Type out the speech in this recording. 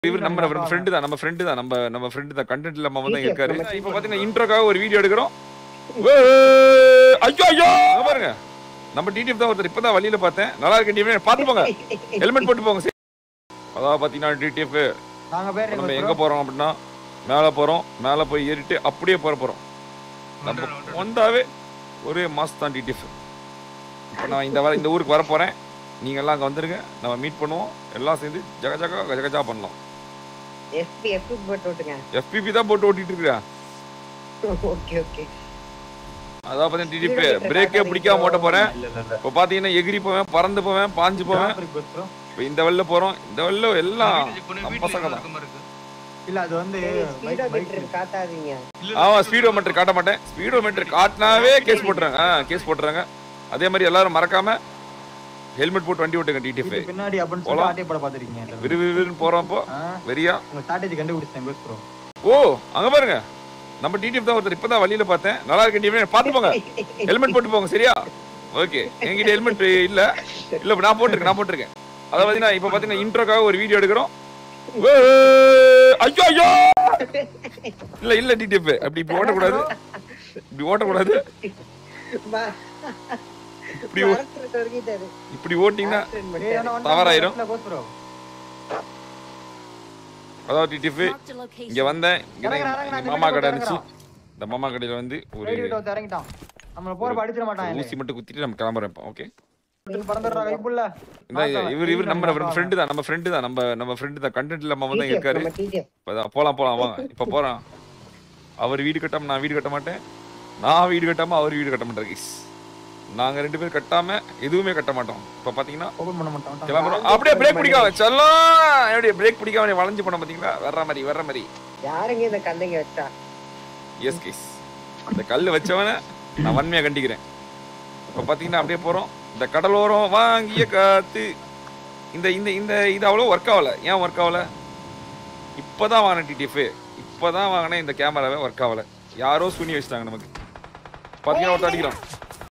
இவர் நம்ம ஃப்ரெண்டு தான் நம்ம ஃப்ரெண்டு தான் நம்ம நம்ம ஃப்ரெண்டு தான் கண்டென்ட் இல்லாம தான் இருக்காரு இப்போ பாத்தீங்கன்னா இன்ட்ரோக்காக ஒரு வீடியோ எடுக்கிறோம் ஏய், ஐயோ ஐயோ அங்க பாருங்க நம்ம டிடிஎஃப் தான் ஒருத்தர் இப்பதான் வழியில பார்த்தேன் நல்லா இருக்கு டிடிஎஃப் பார்த்து போங்க ஹெல்மெட் போட்டு போங்க சரி. அதாவது பாத்தீங்கன்னா டிடிஎஃப் நாங்க பேர் நம்ம எங்க போறோம் அப்படின்னா மேல போறோம் மேல போய் ஏறிட்டு அப்படியே போற போறோம் நம்ம வந்தாவே ஒரே மாஸ் தான் டிடிஎஃப் இப்போ நான் இந்த வர இந்த ஊருக்கு வர போறேன் நீங்க எல்லாம் அங்க வந்துருங்க நம்ம மீட் பண்ணுவோம் எல்லாம் சேர்ந்து ஜக ஜக கஜ கஜா பண்ணலாம் எஸ்பி எஸ்பி போட்டு விட்டுங்க எஃபிபி தான் போட்டு ஓட்டிட்டு இருக்கிறேன் ஓகே ஓகே அதான் பார்த்தீங்கன்னா டிடிபி பிரேக்கே பிடிக்காம ஓட்ட போறேன் இப்போ பாத்தீங்கன்னா எகிரி போவேன் பறந்து போவேன் பாஞ்சு போவேன் இப்போ இந்த வழியில போறோம் இந்த வழியில எல்லாம் நம்ம பசங்க தான் இல்ல அது வந்து ஸ்பீடோ மீட்டர் காட்டாதீங்க ஆமா ஸ்பீடோ மீட்டர் காட்ட மாட்டேன் ஸ்பீடோ மீட்டர் காட்டினாவே கேஸ் போட்டுறாங்க ஆ கேஸ் போட்டுறாங்க அதே மாதிரி எல்லாரும் மறக்காம ஹெல்மெட் போட்டு வண்டி ஓட்டுங்க டிடிஎஃப் வீட்டு பின்னாடி அப்படின்னு போலாம். சொல்லி ஆட்டே படம் பாத்துருக்கீங்க விறுவிறுன்னு போறப்போ வெறியா உங்க ஸ்ட்ராட்டஜி கண்டுபிடிச்சேன் பேஸ் ப்ரோ ஓ அங்க பாருங்க நம்ம டிடிஎஃப் தான் ஒருத்தர் இப்பதான் வழியில பார்த்தேன் நல்லா இருக்கு டிடிஎஃப் பார்த்து போங்க ஹெல்மெட் போட்டு போங்க சரியா ஓகே என்கிட்ட ஹெல்மெட் இல்ல இல்ல நான் போட்டிருக்கேன் நான் போட்டிருக்கேன் அதாவது பாத்தீங்கன்னா இப்ப பாத்தீங்கன்னா இன்ட்ரோக்காக ஒரு வீடியோ எடுக்கிறோம் ஏய், ஐயோ ஐயோ இல்ல இல்ல டிடிஎஃப் அப்படி இப்படி ஓட்டக்கூடாது இப்படி ஓட்டக்கூடாது இப்படி ஓ- மரத்துல சொருகிட்டாரு. இப்படி ஓட்டிங்கன்னா Accident பண்ணிட்டாரு. தவறாயிரும். கோஸ் ப்ரோ அதாவது டிடிஎஃப் Marked a location. இங்க வந்தேன் இங்க தான் இறங்குறா, எங்க இறங்குறா, மாமா கடை இறங்குறா. இருந்துச்சு இந்த மாமா கடையில வந்து ஒரு ரைட் விட்டு வந்து இறங்கிட்டான் நம்மள போற அடிச்சிட மாட்டான் ஊசி மட்டும் குத்திட்டு நம்ம கிளம்புறோம் இப்போ ஓகே பறந்துடுறா கைப்புள்ள இந்த இவர் இவர் நம்ம ஃப்ரெண்டு தான் நம்ம ஃப்ரெண்டு தான் நம்ம நம்ம ஃப்ரெண்டு தான் கண்டென்ட் இல்லாம தான் TTF, இருக்காரு நம்ம TTF. இப்பதான் போலாம் போலாம் வாங்க இப்ப போறோம் அவர் வீடு கட்டாம நான் வீடு கட்ட மாட்டேன் நான் வீடு கட்டாம அவர் வீடு கட்ட மாட்டேன் guys. நாங்க ரெண்டு பேரும் கட்டாம எதுவுமே கட்ட மாட்டோம் இப்ப பாத்தீங்கன்னா ஓபன் பண்ண மாட்டான் கிளம்புறோம் அப்படியே பிரேக் பிடிக்காம செல்லம் எப்படி பிரேக் பிடிக்காம நீ வளைஞ்சு போன பாத்தீங்களா வர்ற மாதிரி வர்ற மாதிரி யாருங்க இந்த கல்லைங்க வச்சா எஸ் கேஸ் இந்த கல் வச்சவன நான் வன்மையா கண்டிக்கிறேன் இப்ப பாத்தீங்கன்னா அப்படியே போறோம் இந்த கடலோரம் வாங்கிய காத்து இந்த இந்த இந்த இது அவ்வளோ ஒர்க் ஆகல ஏன் ஒர்க் ஆகல இப்பதான் வாங்கின டிடிஎஃப் இப்பதான் வாங்கினேன் இந்த கேமராவே ஒர்க் ஆகல யாரோ சுனி வச்சிட்டாங்க நமக்கு பாத்தீங்கன்னா ஒருத்தர் அடிக்கிறோம்